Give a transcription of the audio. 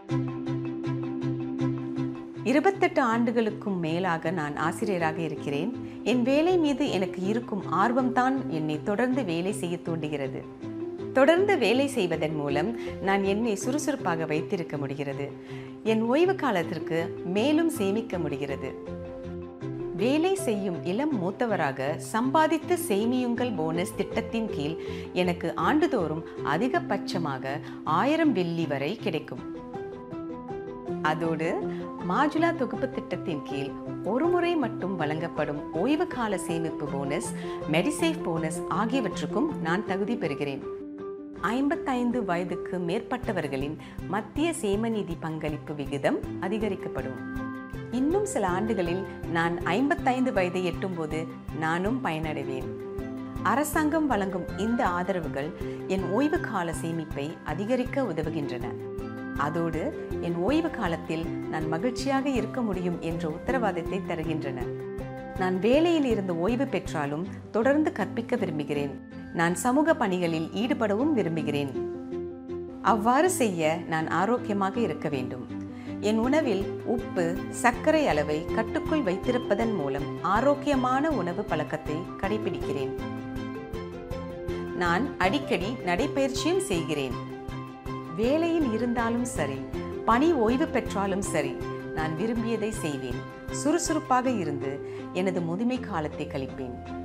இருபத்தெட்டு ஆண்டுகளுக்கும் மேலாக நான் ஆசிரியராக இருக்கிறேன் என் வேலை மீது எனக்கு இருக்கும் ஆர்வம்தான் என்னை தொடர்ந்து வேலை செய்ய தூண்டுகிறது தொடர்ந்து வேலை செய்வதன் மூலம் நான் என்னை சுறுசுறுப்பாக வைத்திருக்க முடிகிறது என் ஓய்வு காலத்திற்கு மேலும் சேமிக்க முடிகிறது வேலை செய்யும் இளம் மூத்தவராக சம்பாதித்து சேமியுங்கள் போனஸ் திட்டத்தின் கீழ் எனக்கு ஆண்டுதோறும் அதிகபட்சமாக ஆயிரம் வெள்ளி வரை கிடைக்கும் அதோடு மாஜுலா தொகுப்பு திட்டத்தின் கீழ் ஒரு முறை மட்டும் வழங்கப்படும் ஓய்வு கால சேமிப்பு போனஸ் மெடிசேஃப் போனஸ் ஆகியவற்றுக்கும் நான் தகுதி பெறுகிறேன் ஐம்பத்தைந்து வயதுக்கு மேற்பட்டவர்களின் மத்திய சேமநிதி பங்களிப்பு விகிதம் அதிகரிக்கப்படும் இன்னும் சில ஆண்டுகளில் நான் ஐம்பத்தைந்து வயதை எட்டும்போது நானும் பயனடைவேன் அரசாங்கம் வழங்கும் இந்த ஆதரவுகள் என் ஓய்வு கால சேமிப்பை அதிகரிக்க உதவுகின்றன அதோடு என் ஓய்வு காலத்தில் நான் மகிழ்ச்சியாக இருக்க முடியும் என்ற உத்தரவாதத்தை தருகின்றன நான் வேலையில் இருந்து ஓய்வு பெற்றாலும் தொடர்ந்து கற்பிக்க விரும்புகிறேன் நான் சமூக பணிகளில் ஈடுபடவும் விரும்புகிறேன் அவ்வாறு செய்ய நான் ஆரோக்கியமாக இருக்க வேண்டும் என் உணவில் உப்பு சர்க்கரை அளவை கட்டுக்குள் வைத்திருப்பதன் மூலம் ஆரோக்கியமான உணவு பழக்கத்தை கடைபிடிக்கிறேன் நான் அடிக்கடி நடைபயிற்சியும் செய்கிறேன் வேலையில் இருந்தாலும் சரி பணி ஓய்வு பெற்றாலும் சரி நான் விரும்பியதை செய்வேன் சுறுசுறுப்பாக இருந்து எனது முதுமை காலத்தை கழிப்பேன்